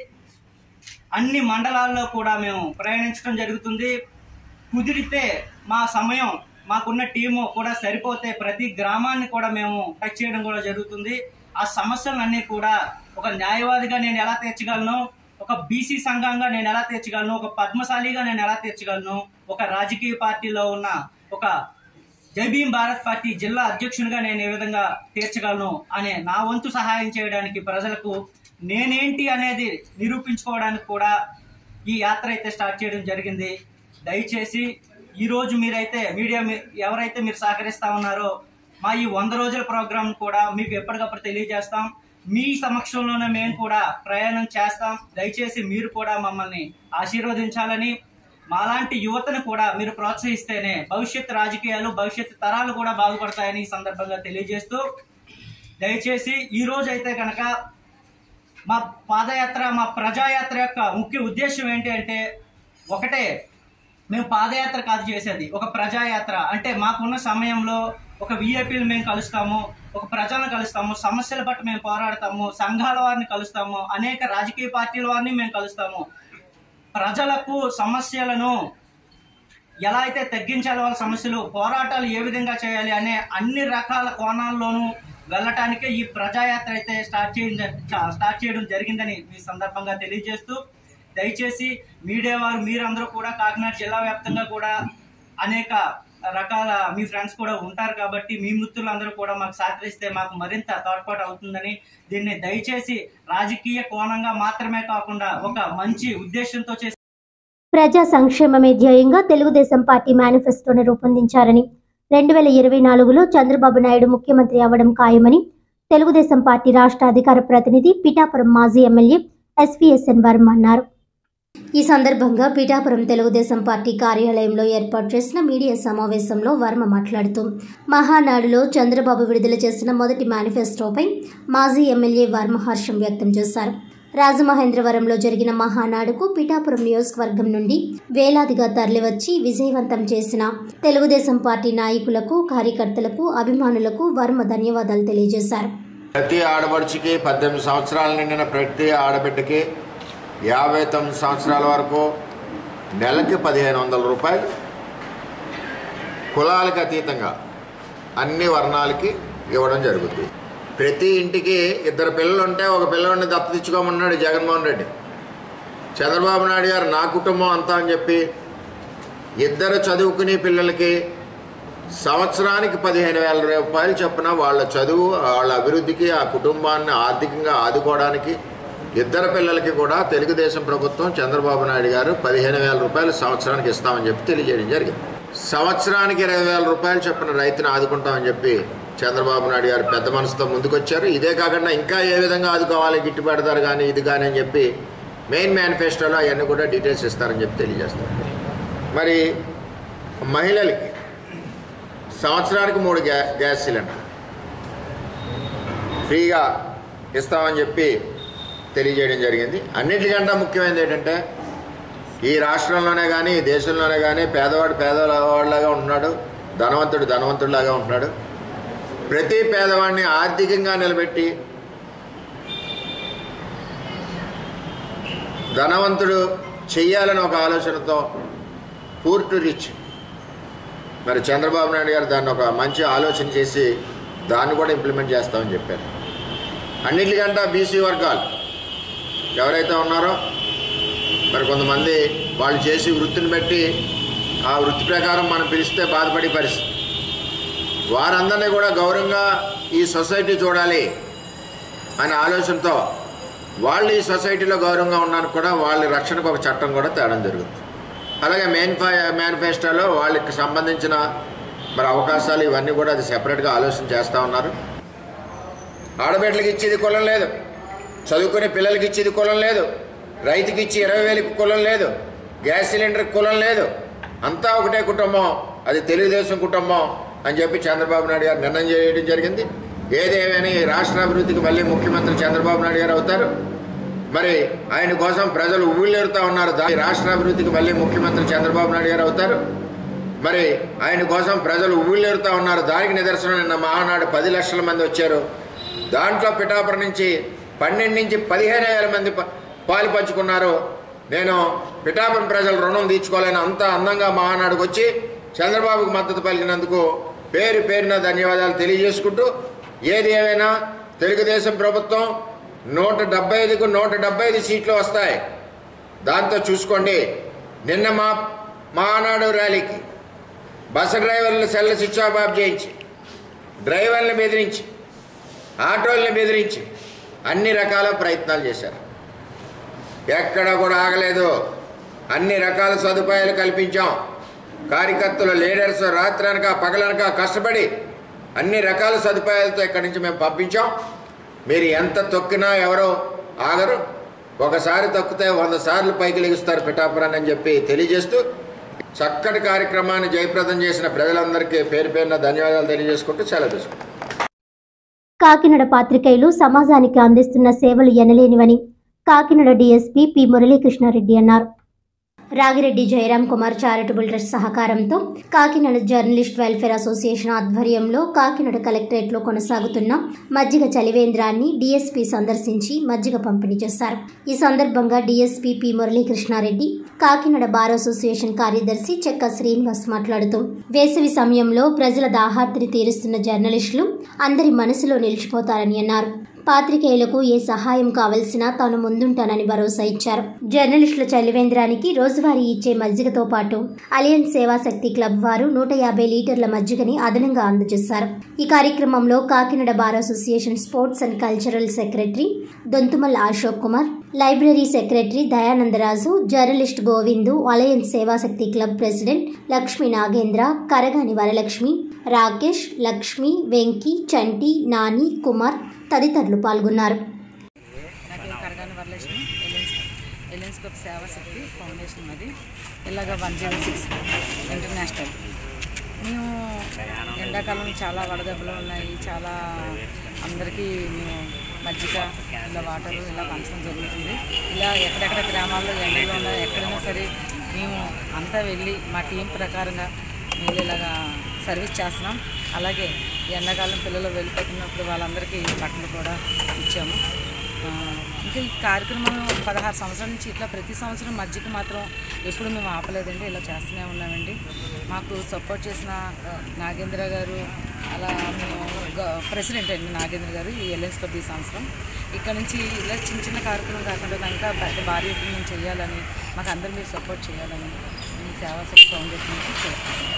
అన్ని మండలాల్లో కూడా మేము ప్రయాణించడం జరుగుతుంది కుదిరితే మా సమయం మాకున్న టీము కూడా సరిపోతే ప్రతి గ్రామాన్ని కూడా మేము టచ్ చేయడం కూడా జరుగుతుంది ఆ సమస్యలన్నీ కూడా ఒక న్యాయవాదిగా నేను ఎలా తీర్చగలను ఒక బీసీ సంఘంగా నేను ఎలా తీర్చగలను ఒక పద్మశాలిగా నేను ఎలా తీర్చగలను ఒక రాజకీయ పార్టీలో ఉన్న ఒక జై భీమ్ భారత్ పార్టీ జిల్లా అధ్యక్షునిగా నేను ఏ విధంగా తీర్చగలను అనే నా వంతు సహాయం చేయడానికి ప్రజలకు నేనేంటి అనేది నిరూపించుకోవడానికి కూడా ఈ యాత్ర అయితే స్టార్ట్ చేయడం జరిగింది దయచేసి ఈరోజు మీరైతే మీడియా మీ- ఎవరైతే మీరు సహకరిస్తా ఉన్నారో మా ఈ వంద రోజుల ప్రోగ్రామ్ కూడా మీకు ఎప్పటికప్పుడు తెలియజేస్తాం మీ సమక్షంలోనే మేము కూడా ప్రయాణం చేస్తాం దయచేసి మీరు కూడా మమ్మల్ని ఆశీర్వదించాలని మాలాంటి యువతను కూడా మీరు ప్రోత్సహిస్తేనే భవిష్యత్ రాజకీయాలు భవిష్యత్ తరాలు కూడా బాగుపడతాయని ఈ సందర్భంగా తెలియజేస్తూ దయచేసి ఈ రోజు అయితే కనుక మా పాదయాత్ర మా ప్రజాయాత్ర యొక్క ముఖ్య ఉద్దేశం ఏంటి అంటే ఒకటే మేము పాదయాత్ర కాదు చేసేది ఒక ప్రజాయాత్ర అంటే మాకున్న సమయంలో ఒక విఐపీలు మేము కలుస్తాము ఒక ప్రజలను కలుస్తాము సమస్యల పట్ల మేము పోరాడతాము సంఘాల వారిని కలుస్తాము అనేక రాజకీయ పార్టీల వారిని మేము కలుస్తాము ప్రజలకు సమస్యలను ఎలా అయితే తగ్గించాలి వాళ్ళ సమస్యలు పోరాటాలు ఏ విధంగా చేయాలి అనే అన్ని రకాల కోణాల్లోనూ వెళ్ళటానికే ఈ ప్రజాయాత్ర అయితే స్టార్ట్ చేయడం స్టార్ట్ చేయడం జరిగిందని ఈ సందర్భంగా తెలియజేస్తూ దయచేసి మీడియా వారు మీరందరూ కూడా కాకినాడ జిల్లా వ్యాప్తంగా కూడా అనేక రకాల మీ ఫ్రెండ్స్ కూడా ఉంటారు కాబట్టి మీ మిత్రులందరూ కూడా మాకు సహకరిస్తే మాకు మరింత తోడ్పాటు అవుతుందని దీన్ని దయచేసి రాజకీయ కోణంగా మాత్రమే కాకుండా ఒక మంచి ఉద్దేశంతో చేసి ప్రజా సంక్షేమమే ధ్యేయంగా తెలుగుదేశం పార్టీ మేనిఫెస్టోని రూపొందించారని రెండు వేల ఇరవై నాలుగులో చంద్రబాబు నాయుడు ముఖ్యమంత్రి అవ్వడం ఖాయమని తెలుగుదేశం పార్టీ రాష్ట్ర అధికార ప్రతినిధి పిఠాపురం మాజీ ఎమ్మెల్యే ఎస్వీఎస్ఎన్ వర్మ అన్నారు ఈ సందర్భంగా పిఠాపురం తెలుగుదేశం పార్టీ కార్యాలయంలో ఏర్పాటు చేసిన మీడియా సమావేశంలో వర్మ మాట్లాడుతూ మహానాడులో చంద్రబాబు విడుదల చేసిన మొదటి మేనిఫెస్టోపై మాజీ ఎమ్మెల్యే వర్మ హర్షం వ్యక్తం చేశారు రాజమహేంద్రవరంలో జరిగిన మహానాడుకు పిఠాపురం నియోజకవర్గం నుండి వేలాదిగా తరలివచ్చి విజయవంతం చేసిన తెలుగుదేశం పార్టీ నాయకులకు కార్యకర్తలకు అభిమానులకు వర్మ ధన్యవాదాలు తెలియజేశారు ప్రతి ఆడపడుచుకి పద్దెనిమిది సంవత్సరాల నిండిన ప్రతి ఆడబిడ్డకి యాభై తొమ్మిది సంవత్సరాల వరకు నెలకి పదిహేను వందల రూపాయలు కులాలకు అతీతంగా అన్ని వర్ణాలకి ఇవ్వడం జరుగుతుంది ప్రతి ఇంటికి ఇద్దరు పిల్లలు ఉంటే ఒక పిల్లవాడిని దత్తతిచ్చుకోమన్నాడు జగన్మోహన్ రెడ్డి చంద్రబాబు నాయుడు గారు నా కుటుంబం అంతా అని చెప్పి ఇద్దరు చదువుకునే పిల్లలకి సంవత్సరానికి పదిహేను వేల రూపాయలు చొప్పున వాళ్ళ చదువు వాళ్ళ అభివృద్ధికి ఆ కుటుంబాన్ని ఆర్థికంగా ఆదుకోవడానికి ఇద్దరు పిల్లలకి కూడా తెలుగుదేశం ప్రభుత్వం చంద్రబాబు నాయుడు గారు పదిహేను వేల రూపాయలు సంవత్సరానికి ఇస్తామని చెప్పి తెలియజేయడం జరిగింది సంవత్సరానికి ఇరవై వేల రూపాయలు చొప్పున రైతుని ఆదుకుంటామని చెప్పి చంద్రబాబు నాయుడు గారు పెద్ద మనసుతో ముందుకొచ్చారు ఇదే కాకుండా ఇంకా ఏ విధంగా ఆదుకోవాలి గిట్టుబాటు ధర కానీ ఇది కానీ అని చెప్పి మెయిన్ మేనిఫెస్టోలో అవన్నీ కూడా డీటెయిల్స్ ఇస్తారని చెప్పి తెలియజేస్తారు మరి మహిళలకి సంవత్సరానికి మూడు గ్యా గ్యాస్ సిలిండర్ ఫ్రీగా ఇస్తామని చెప్పి తెలియజేయడం జరిగింది అన్నిటికంటే ముఖ్యమైనది ఏంటంటే ఈ రాష్ట్రంలోనే కానీ ఈ దేశంలోనే కానీ పేదవాడు పేదవాడిలాగా ఉంటున్నాడు ధనవంతుడు ధనవంతుడిలాగా ఉంటున్నాడు ప్రతి పేదవాడిని ఆర్థికంగా నిలబెట్టి ధనవంతుడు చెయ్యాలని ఒక ఆలోచనతో పూర్ టు రిచ్ మరి చంద్రబాబు నాయుడు గారు దాన్ని ఒక మంచి ఆలోచన చేసి దాన్ని కూడా ఇంప్లిమెంట్ చేస్తామని చెప్పారు అన్నిటికంటే బీసీ వర్గాలు ఎవరైతే ఉన్నారో మరి కొంతమంది వాళ్ళు చేసి వృత్తిని బట్టి ఆ వృత్తి ప్రకారం మనం పిలిస్తే బాధపడే పరిస్థితి వారందరినీ కూడా గౌరవంగా ఈ సొసైటీ చూడాలి అనే ఆలోచనతో వాళ్ళు ఈ సొసైటీలో గౌరవంగా ఉండడానికి కూడా వాళ్ళ రక్షణకు ఒక చట్టం కూడా తేడం జరుగుతుంది అలాగే మెయిన్ మేనిఫెస్టోలో వాళ్ళకి సంబంధించిన మరి అవకాశాలు ఇవన్నీ కూడా అది సెపరేట్గా ఆలోచన చేస్తూ ఉన్నారు ఆడబిడ్డలకి ఇచ్చేది కులం లేదు చదువుకునే పిల్లలకి ఇచ్చేది కులం లేదు రైతుకి ఇచ్చి ఇరవై వేలకి కులం లేదు గ్యాస్ సిలిండర్కి కులం లేదు అంతా ఒకటే కుటుంబం అది తెలుగుదేశం కుటుంబం అని చెప్పి చంద్రబాబు నాయుడు గారు నిర్ణయం చేయడం జరిగింది ఏదేమైనా ఈ రాష్ట్ర అభివృద్ధికి మళ్ళీ ముఖ్యమంత్రి చంద్రబాబు నాయుడు గారు అవుతారు మరి ఆయన కోసం ప్రజలు ఊళ్ళేరుతా ఉన్నారు దా రాష్ట్ర అభివృద్ధికి మళ్ళీ ముఖ్యమంత్రి చంద్రబాబు నాయుడు గారు అవుతారు మరి ఆయన కోసం ప్రజలు ఊళ్ళేరుతా ఉన్నారు దానికి నిదర్శనం నిన్న మహానాడు పది లక్షల మంది వచ్చారు దాంట్లో పిఠాపురం నుంచి పన్నెండు నుంచి పదిహేను వేల మంది ప- పాలు పంచుకున్నారు నేను పిఠాపురం ప్రజల రుణం తీర్చుకోలేని అంత అందంగా మహానాడుకు వచ్చి చంద్రబాబుకు మద్దతు పలికినందుకు పేరు పేరున ధన్యవాదాలు తెలియజేసుకుంటూ ఏది ఏమైనా తెలుగుదేశం ప్రభుత్వం నూట డెబ్బై ఐదుకు నూట డెబ్బై ఐదు సీట్లు వస్తాయి దాంతో చూసుకోండి నిన్న మా మహానాడు ర్యాలీకి బస్సు డ్రైవర్లు సెల్ స్విచ్ ఆఫ్ ఆఫ్ చేయించి డ్రైవర్లను బెదిరించి ఆటోల్ని బెదిరించి అన్ని రకాల ప్రయత్నాలు చేశారు ఎక్కడ కూడా ఆగలేదు అన్ని రకాల సదుపాయాలు కల్పించాం కార్యకర్తలు లీడర్స్ రాత్రనక పగలనక కష్టపడి అన్ని రకాల సదుపాయాలతో ఇక్కడి నుంచి మేము పంపించాం మీరు ఎంత తొక్కినా ఎవరో ఆగరు ఒకసారి తొక్కితే వంద సార్లు పైకి లెగుస్తారు పిఠాపురాన్ని అని చెప్పి తెలియజేస్తూ చక్కటి కార్యక్రమాన్ని జయప్రదం చేసిన ప్రజలందరికీ పేరు పేరున ధన్యవాదాలు తెలియజేసుకుంటూ సెలవు తీసుకుంటాం కాకినాడ పాత్రికేయులు సమాజానికి అందిస్తున్న సేవలు ఎనలేనివని కాకినాడ డీఎస్పీ పి మురళీకృష్ణారెడ్డి అన్నారు రాగిరెడ్డి జయరాం కుమార్ చారిటబుల్ ట్రస్ట్ సహకారంతో కాకినాడ జర్నలిస్ట్ వెల్ఫేర్ అసోసియేషన్ ఆధ్వర్యంలో కాకినాడ కలెక్టరేట్లో కొనసాగుతున్న మజ్జిగ చలివేంద్రాన్ని డీఎస్పీ సందర్శించి మజ్జిగ పంపిణీ చేశారు ఈ సందర్భంగా DSP P Murali Krishna Reddy Kakinada bar association కార్యదర్శి చెక్క శ్రీనివాస్ మాట్లాడుతూ వేసవి సమయంలో ప్రజల దాహార్తిని తీరుస్తున్న జర్నలిస్టులు అందరి మనసులో నిలిచిపోతారని అన్నారు పాత్రికేయులకు ఏ సహాయం కావలసినా తాను ముందుంటానని భరోసా ఇచ్చారు జర్నలిస్టుల చలివేంద్రానికి రోజువారీ ఇచ్చే మజ్జిగతో పాటు అలియన్స్ సేవాశక్తి క్లబ్ వారు నూట యాభై లీటర్ల మజ్జిగని అదనంగా అందజేశారు ఈ కార్యక్రమంలో Kakinada bar association sports and cultural secretary Donthumal Ashok Kumar library secretary Dayanandaraju journalist Govindu alliance Sevashakti club president Lakshmi Nagendra Karagani Varalakshmi Rakesh Lakshmi Venky Chanti Nani Kumar తదితరులు పాల్గొన్నారు నా పేరు Karagani Varalakshmi alliance alliance club Seva Shakti foundation అది ఇలాగ వన్ జీరో సిక్స్ ఇంటర్నేషనల్ మేము ఎండాకాలం చాలా వడదెబ్బలు ఉన్నాయి చాలా అందరికీ మేము మజ్జిగ ఇలా వాటర్ ఇలా పంచడం జరుగుతుంది ఇలా ఎక్కడెక్కడ గ్రామాల్లో ఎండలో ఉన్నా ఎక్కడైనా సరే మేము అంతా వెళ్ళి మా టీం ప్రకారంగా మేము ఇలాగా సర్వీస్ చేస్తున్నాం అలాగే ఈ ఎండాకాలం పిల్లలు వెళ్ళిపోతున్నప్పుడు వాళ్ళందరికీ బట్టలు కూడా ఇచ్చాము ఆ, ఇంకా ఈ కార్యక్రమం పదహారు సంవత్సరాల నుంచి ఇట్లా ప్రతి సంవత్సరం మధ్యకి మాత్రం ఎప్పుడు మేము ఆపలేదండి ఇలా చేస్తూనే ఉన్నామండి మాకు సపోర్ట్ చేసిన ఆ, నాగేంద్ర గారు అలా మేము గ- ప్రెసిడెంట్ అండి నాగేంద్ర గారు ఈ ఎల్ఎన్స్ క్లబ్ ఈ సంవత్సరం ఇక్కడ నుంచి ఇలా చిన్న చిన్న కార్యక్రమం కాకుండా ఇంకా పెద్ద భారీ ఎత్తున మేము చేయాలని మాకు అందరూ మీరు సపోర్ట్ చేయాలని ఈ సేవాశక్తి ఫౌండేషన్ నుంచి చేస్తున్నాం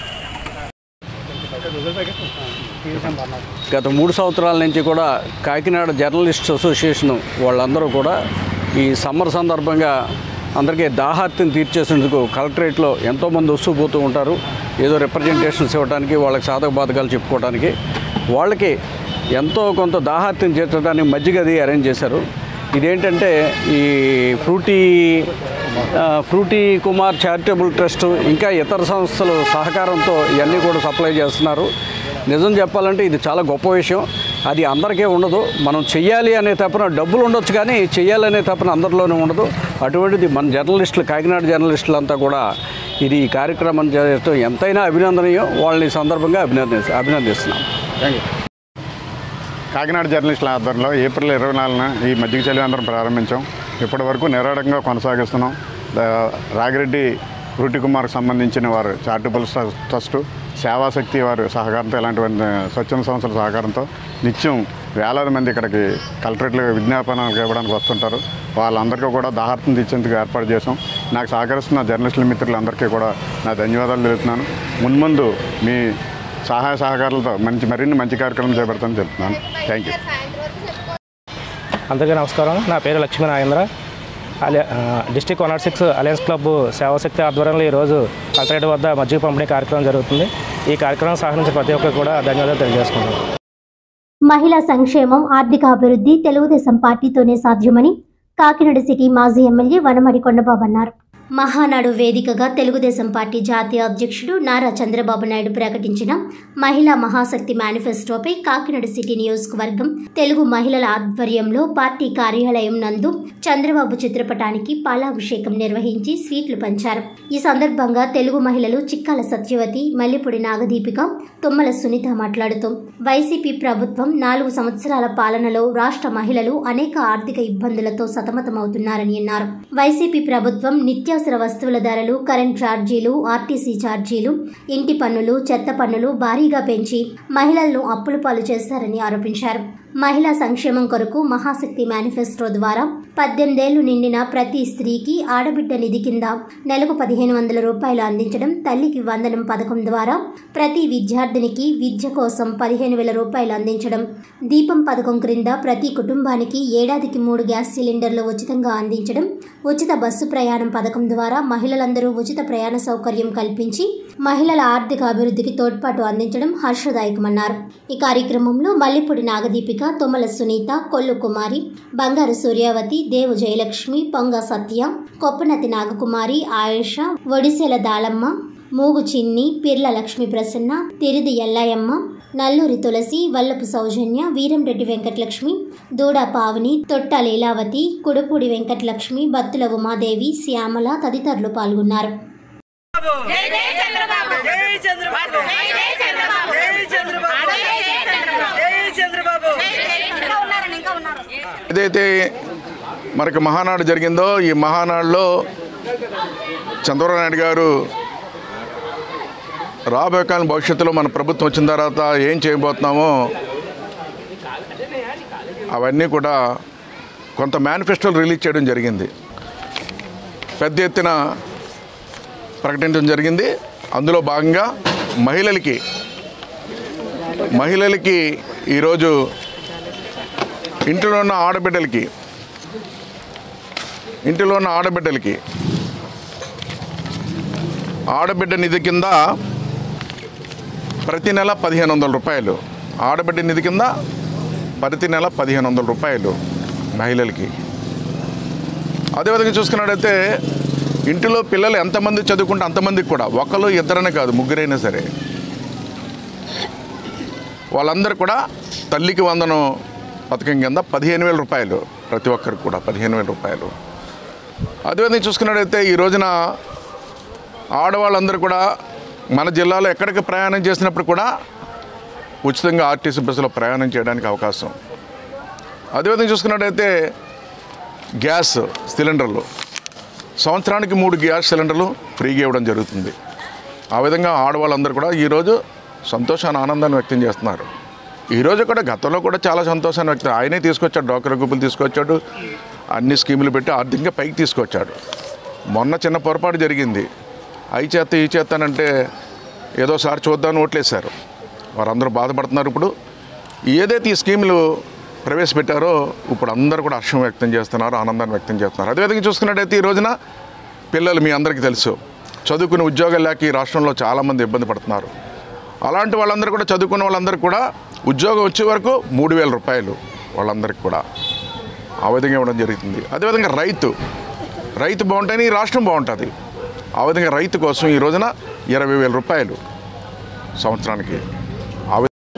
గత మూడు సంవత్సరాల నుంచి కూడా కాకినాడ జర్నలిస్ట్ అసోసియేషన్ వాళ్ళందరూ కూడా ఈ సమ్మర్ సందర్భంగా అందరికీ దాహార్తిని తీర్చేసేందుకు కలెక్టరేట్లో ఎంతోమంది వస్తూ పోతూ ఉంటారు ఏదో రిప్రజెంటేషన్స్ ఇవ్వడానికి వాళ్ళకి సాధక బాధకాలు చెప్పుకోవడానికి వాళ్ళకి ఎంతో కొంత దాహార్తిని తీర్చడానికి మజ్జిగ అది అరేంజ్ చేశారు ఇదేంటంటే ఈ ఫ్రూటీ ఆ, ఫ్రూటీ కుమార్ చారిటబుల్ ట్రస్ట్ ఇంకా ఇతర సంస్థలు సహకారంతో ఇవన్నీ కూడా సప్లై చేస్తున్నారు నిజం చెప్పాలంటే ఇది చాలా గొప్ప విషయం అది అందరికీ ఉండదు మనం చెయ్యాలి అనే తపన డబ్బులు ఉండొచ్చు కానీ చెయ్యాలనే తపన అందరిలోనే ఉండదు అటువంటిది మన జర్నలిస్టులు కాకినాడ జర్నలిస్టులు అంతా కూడా ఇది ఈ కార్యక్రమం చేయడం ఎంతైనా అభినందనీయం వాళ్ళని ఈ సందర్భంగా అభినంది అభినందిస్తున్నాం థ్యాంక్ యూ కాకినాడ జర్నలిస్టుల ఆధ్వర్యంలో ఏప్రిల్ ఇరవై నాలుగున ఈ మజ్జిగ చలివేంద్రం ప్రారంభించాం ఇప్పటి వరకు నిరాడంగా కొనసాగిస్తున్నాం ద- రాగిరెడ్డి రూటి కుమార్కి సంబంధించిన వారు చారిటబుల్ ట్రస్ట్- ట్రస్టు సేవాశక్తి వారి సహకారంతో ఇలాంటివన్నీ స్వచ్ఛంద సంస్థల సహకారంతో నిత్యం వేలాది మంది ఇక్కడికి కలెక్టరేట్లు విజ్ఞాపనాలకు ఇవ్వడానికి వస్తుంటారు వాళ్ళందరికీ కూడా దాహార్తం తెచ్చేందుకు ఏర్పాటు చేసాం నాకు సహకరిస్తున్న జర్నలిస్టుల మిత్రులందరికీ కూడా నా ధన్యవాదాలు తెలుపుతున్నాను మున్ముందు మీ సహాయ సహకారాలతో మంచి మరిన్ని మంచి కార్యక్రమం చేపడతానని చెప్తున్నాను థ్యాంక్ యూ అందరికీ నమస్కారం నా పేరు లక్ష్మీ నాగేంద్ర అలియా district one naught six alliance club Sevashakti ఆధ్వర్యంలో ఈరోజు కలెక్టరేట్ వద్ద మజ్జిగ పంపిణీ కార్యక్రమం జరుగుతుంది ఈ కార్యక్రమం సహకరించిన ప్రతి ఒక్కరికి కూడా ధన్యవాదాలు తెలియజేసుకుంటాం మహిళా సంక్షేమం ఆర్థిక అభివృద్ధి తెలుగుదేశం పార్టీతోనే సాధ్యమని కాకినాడ సిటీ మాజీ ఎమ్మెల్యే వనమడి కొండబాబు అన్నారు మహానాడు వేదికగా తెలుగుదేశం పార్టీ జాతీయ అధ్యక్షుడు నారా చంద్రబాబు నాయుడు ప్రకటించిన మహిళా మహాశక్తి మేనిఫెస్టోపై కాకినాడ సిటీ నియోజకవర్గం తెలుగు మహిళల ఆధ్వర్యంలో పార్టీ కార్యాలయం నందు చంద్రబాబు చిత్రపటానికి పాలాభిషేకం నిర్వహించి స్వీట్లు పంచారు ఈ సందర్భంగా తెలుగు మహిళలు చిక్కాల సత్యవతి మల్లెపూడి నాగదీపిక తుమ్మల సునీత మాట్లాడుతూ వైసీపీ ప్రభుత్వం నాలుగు సంవత్సరాల పాలనలో రాష్ట్ర మహిళలు అనేక ఆర్థిక ఇబ్బందులతో సతమతమవుతున్నారని అన్నారు వైసీపీ ప్రభుత్వం నిత్యావసర వస్తువుల ధరలు కరెంట్ ఛార్జీలు ఆర్టీసీ ఛార్జీలు ఇంటి పన్నులు చెత్త పన్నులు భారీగా పెంచి మహిళలను అప్పుల పాలు చేశారని ఆరోపించారు మహిళా సంక్షేమం కొరకు మహాశక్తి మేనిఫెస్టో ద్వారా పద్దెనిమిదేళ్లు నిండిన ప్రతి స్త్రీకి ఆడబిడ్డ నిధి కింద నెలకు పదిహేను వందల రూపాయలు అందించడం తల్లికి వందనం పథకం ద్వారా ప్రతి విద్యార్థినికి విద్య కోసం పదిహేను వేల రూపాయలు అందించడం దీపం పథకం క్రింద ప్రతి కుటుంబానికి ఏడాదికి మూడు గ్యాస్ సిలిండర్లు ఉచితంగా అందించడం ఉచిత బస్సు ప్రయాణం పథకం ద్వారా మహిళలందరూ ఉచిత ప్రయాణ సౌకర్యం కల్పించి మహిళల ఆర్థిక అభివృద్ధికి తోడ్పాటు అందించడం హర్షదాయకమన్నారు ఈ కార్యక్రమంలో మల్లిపూడి నాగదీపిక తొమ్మల సునీత కొల్లు కుమారి బంగారు సూర్యావతి దేవు జయలక్ష్మి పొంగ సత్య కొప్పనతి నాగకుమారి ఆయేష ఒడిశెల దాళమ్మ మూగు చిన్ని పిర్ల లక్ష్మీ ప్రసన్న తిరిది ఎల్లయ్యమ్మ నల్లూరి తులసి వల్లపు సౌజన్య వీరంరెడ్డి వెంకటలక్ష్మి దూడ పావని తొట్ట లీలావతి కుడుపూడి వెంకటలక్ష్మి బత్తుల ఉమాదేవి శ్యామల తదితరులు పాల్గొన్నారు ఏదైతే మనకి మహానాడు జరిగిందో ఈ మహానాడులో చంద్రబాబు నాయుడు గారు రాబోయే కాలం భవిష్యత్తులో మన ప్రభుత్వం వచ్చిన తర్వాత ఏం చేయబోతున్నామో అవన్నీ కూడా కొంత మేనిఫెస్టోలు రిలీజ్ చేయడం జరిగింది పెద్ద ఎత్తున ప్రకటించడం జరిగింది అందులో భాగంగా మహిళలకి మహిళలకి ఈరోజు ఇంటిలో ఉన్న ఆడబిడ్డలకి ఇంటిలో ఉన్న ఆడబిడ్డలకి ఆడబిడ్డ నిధి కింద ప్రతి నెల పదిహేను వందల రూపాయలు ఆడబిడ్డ నిధి కింద ప్రతి నెల పదిహేను వందల రూపాయలు మహిళలకి అదేవిధంగా చూసుకున్నట్టయితే ఇంటిలో పిల్లలు ఎంతమంది చదువుకుంటే అంతమందికి కూడా ఒకరు ఇద్దరనే కాదు ముగ్గురైనా సరే వాళ్ళందరూ కూడా తల్లికి వందనం పథకం కింద పదిహేను వేల రూపాయలు ప్రతి ఒక్కరికి కూడా పదిహేను వేల రూపాయలు అదేవిధంగా చూసుకున్నట్టయితే ఈ రోజున ఆడవాళ్ళందరూ కూడా మన జిల్లాలో ఎక్కడికి ప్రయాణం చేసినప్పుడు కూడా ఉచితంగా ఆర్టీసీ బస్సులో ప్రయాణం చేయడానికి అవకాశం అదేవిధంగా చూసుకున్నట్టయితే గ్యాస్ సిలిండర్లు సంవత్సరానికి మూడు గ్యాస్ సిలిండర్లు ఫ్రీగా ఇవ్వడం జరుగుతుంది ఆ విధంగా ఆడవాళ్ళందరూ కూడా ఈరోజు సంతోషాన్ని ఆనందాన్ని వ్యక్తం చేస్తున్నారు ఈరోజు కూడా గతంలో కూడా చాలా సంతోషాన్ని వ్యక్తం ఆయనే తీసుకొచ్చాడు డాక్టర్ గ్రూపులు తీసుకొచ్చాడు అన్ని స్కీములు పెట్టి ఆర్థికంగా పైకి తీసుకొచ్చాడు మొన్న చిన్న పొరపాటు జరిగింది అయి చేత ఈ చేస్తానంటే ఏదోసారి చూద్దామని ఓట్లేశారు వారందరూ బాధపడుతున్నారు ఇప్పుడు ఏదైతే ఈ స్కీములు ప్రవేశపెట్టారో ఇప్పుడు అందరూ కూడా హర్షం వ్యక్తం చేస్తున్నారు ఆనందాన్ని వ్యక్తం చేస్తున్నారు అదేవిధంగా చూసుకున్నట్టయితే ఈ రోజున పిల్లలు మీ అందరికీ తెలుసు చదువుకునే ఉద్యోగాలు లేక ఈ రాష్ట్రంలో చాలామంది ఇబ్బంది పడుతున్నారు అలాంటి వాళ్ళందరూ కూడా చదువుకున్న వాళ్ళందరికీ కూడా ఉద్యోగం వచ్చే వరకు మూడు వేల రూపాయలు వాళ్ళందరికీ కూడా ఆ విధంగా ఇవ్వడం జరుగుతుంది అదేవిధంగా రైతు రైతు బాగుంటేనే ఈ రాష్ట్రం బాగుంటుంది ఆ విధంగా రైతు కోసం ఈ రోజున ఇరవై వేల రూపాయలు సంవత్సరానికి ఆ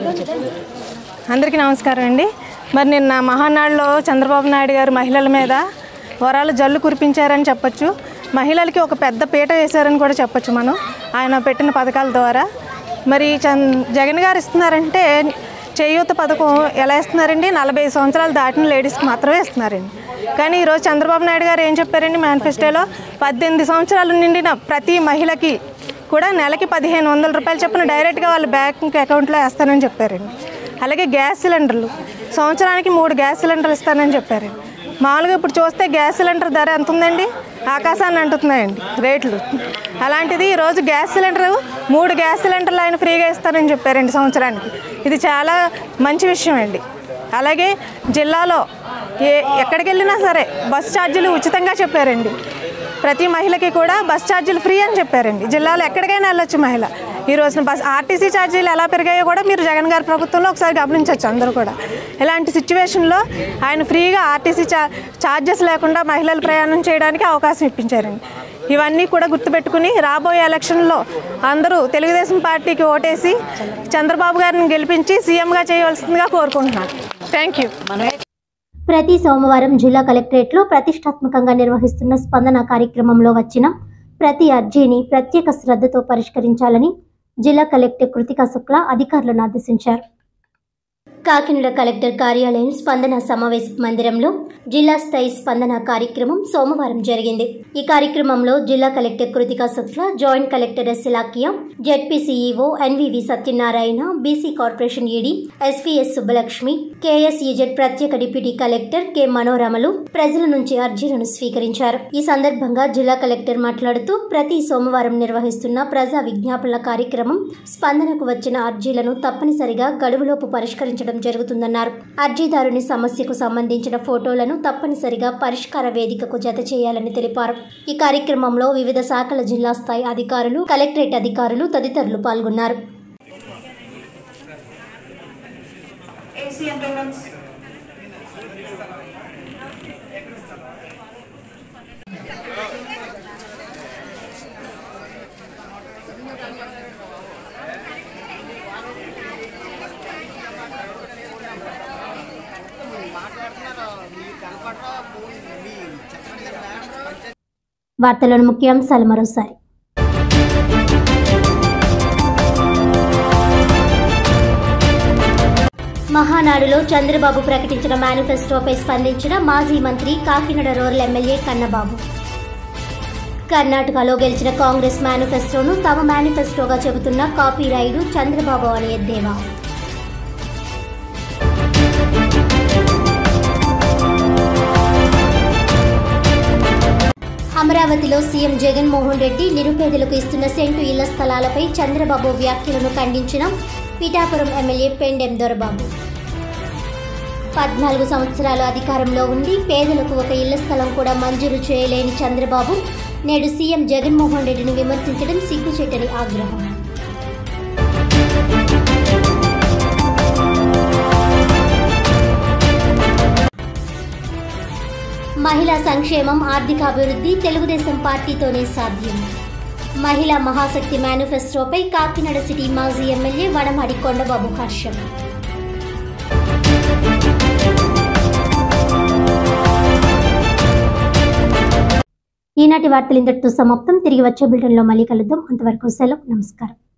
అందరికీ నమస్కారం అండి మరి నిన్న మహానాడులో చంద్రబాబు నాయుడు గారు మహిళల మీద వరాలు జల్లు కురిపించారని చెప్పొచ్చు మహిళలకి ఒక పెద్ద పీట వేశారని కూడా చెప్పొచ్చు మనం ఆయన పెట్టిన పథకాల ద్వారా మరి చన్ జగన్ గారు ఇస్తున్నారంటే చేయూత పథకం ఎలా ఇస్తున్నారండి నలభై సంవత్సరాలు దాటిన లేడీస్కి మాత్రమే ఇస్తున్నారండి కానీ ఈరోజు చంద్రబాబు నాయుడు గారు ఏం చెప్పారండి మేనిఫెస్టోలో పద్దెనిమిది సంవత్సరాలు నిండిన ప్రతి మహిళకి కూడా నెలకి పదిహేను వందల రూపాయలు చొప్పున డైరెక్ట్గా వాళ్ళ బ్యాంక్ అకౌంట్లో వేస్తానని చెప్పారండి అలాగే గ్యాస్ సిలిండర్లు సంవత్సరానికి మూడు గ్యాస్ సిలిండర్లు ఇస్తానని చెప్పారండి మామూలుగా ఇప్పుడు చూస్తే గ్యాస్ సిలిండర్ ధర ఎంత ఉందండి ఆకాశాన్ని అంటున్నాయండి రేట్లు అలాంటిది ఈరోజు గ్యాస్ సిలిండర్ మూడు గ్యాస్ సిలిండర్లు ఆయన ఫ్రీగా ఇస్తారని చెప్పారండి సంవత్సరానికి ఇది చాలా మంచి విషయం అండి అలాగే జిల్లాలో ఏ ఎక్కడికి వెళ్ళినా సరే బస్ ఛార్జీలు ఉచితంగా చెప్పారండి ప్రతి మహిళకి కూడా బస్ ఛార్జీలు ఫ్రీ అని చెప్పారండి జిల్లాలో ఎక్కడికైనా వెళ్ళొచ్చు మహిళ ఈ రోజున బస్ ఆర్టీసీ ఛార్జీలు ఎలా పెరిగాయో కూడా మీరు జగన్ గారి ప్రభుత్వంలో ఒకసారి గమనించవచ్చు అందరూ కూడా ఇలాంటి సిచ్యువేషన్లో ఆయన ఫ్రీగా ఆర్టీసీ చా ఛార్జెస్ లేకుండా మహిళలు ప్రయాణం చేయడానికి అవకాశం ఇప్పించారండి ఇవన్నీ కూడా గుర్తుపెట్టుకుని రాబోయే ఎలక్షన్లో అందరూ తెలుగుదేశం పార్టీకి ఓటేసి చంద్రబాబు గారిని గెలిపించి సీఎంగా చేయవలసిందిగా కోరుకుంటున్నాను థ్యాంక్ యూ ప్రతి సోమవారం జిల్లా కలెక్టరేట్లో ప్రతిష్టాత్మకంగా నిర్వహిస్తున్న స్పందన కార్యక్రమంలో వచ్చిన ప్రతి అర్జీని ప్రత్యేక శ్రద్ధతో పరిష్కరించాలని జిల్లా కలెక్టర్ కృతికా శుక్లా అధికారులను ఆదేశించారు కాకినాడ కలెక్టర్ కార్యాలయం స్పందన సమావేశ మందిరంలో జిల్లా స్థాయి స్పందన కార్యక్రమం సోమవారం జరిగింది ఈ కార్యక్రమంలో జిల్లా collector Krithika Shukla joint collector S Ilakkiya ZP CEO NVV Satyanarayana BC corporation ED SVS Subbalakshmi KSEZ ప్రత్యేక డిప్యూటీ కలెక్టర్ కె మనోరమలు ప్రజల నుంచి అర్జీలను స్వీకరించారు ఈ సందర్భంగా జిల్లా కలెక్టర్ మాట్లాడుతూ ప్రతి సోమవారం నిర్వహిస్తున్న ప్రజా విజ్ఞాపనల కార్యక్రమం స్పందనకు వచ్చిన అర్జీలను తప్పనిసరిగా గడువులోపు పరిష్కరించడం జరుగుతుందన్నారు అర్జీదారుని సమస్యకు సంబంధించిన ఫోటోలను తప్పనిసరిగా పరిష్కార వేదికకు జత చేయాలని తెలిపారు ఈ కార్యక్రమంలో వివిధ శాఖల జిల్లా స్థాయి అధికారులు కలెక్టరేట్ అధికారులు తదితరులు పాల్గొన్నారు వార్తలోని ముఖ్యాంశాలు మరోసారి మహానాడులో చంద్రబాబు ప్రకటించిన మేనిఫెస్టోపై స్పందించిన మాజీ మంత్రి కాకినాడ రూరల్ ఎమ్మెల్యే కన్నబాబు కర్ణాటకలో గెలిచిన కాంగ్రెస్ మేనిఫెస్టోను తమ మేనిఫెస్టోగా చెబుతున్న కాపీ రైడు చంద్రబాబు అని ఎద్దేవా అమరావతిలో సీఎం జగన్మోహన్ రెడ్డి నిరుపేదలకు ఇస్తున్న సెంటు ఇళ్ల స్థలాలపై చంద్రబాబు వ్యాఖ్యలను ఖండించిన పిఠాపురం ఎమ్మెల్యే పెండెం దొరబాబు పద్నాలుగు సంవత్సరాలు అధికారంలో ఉండి పేదలకు ఒక ఇళ్ల స్థలం కూడా మంజూరు చేయలేని చంద్రబాబు నేడు సీఎం జగన్మోహన్ రెడ్డిని విమర్శించడం సిగ్గుచేటని ఆగ్రహం మహిళా సంక్షేమం ఆర్థికాభివృద్ధి తెలుగుదేశం పార్టీతోనే సాధ్యం మహిళా మహాశక్తి మేనిఫెస్టోపై కాకినాడ సిటీ మాజీ ఎమ్మెల్యే వడమాడి కొండబాబు హర్షం ఈనాటి వార్తలు ఇంతటితో సమాప్తం తిరిగి వచ్చే బులెటిన్లో మళ్ళీ కలుద్దాం అంతవరకు సెలవు నమస్కారం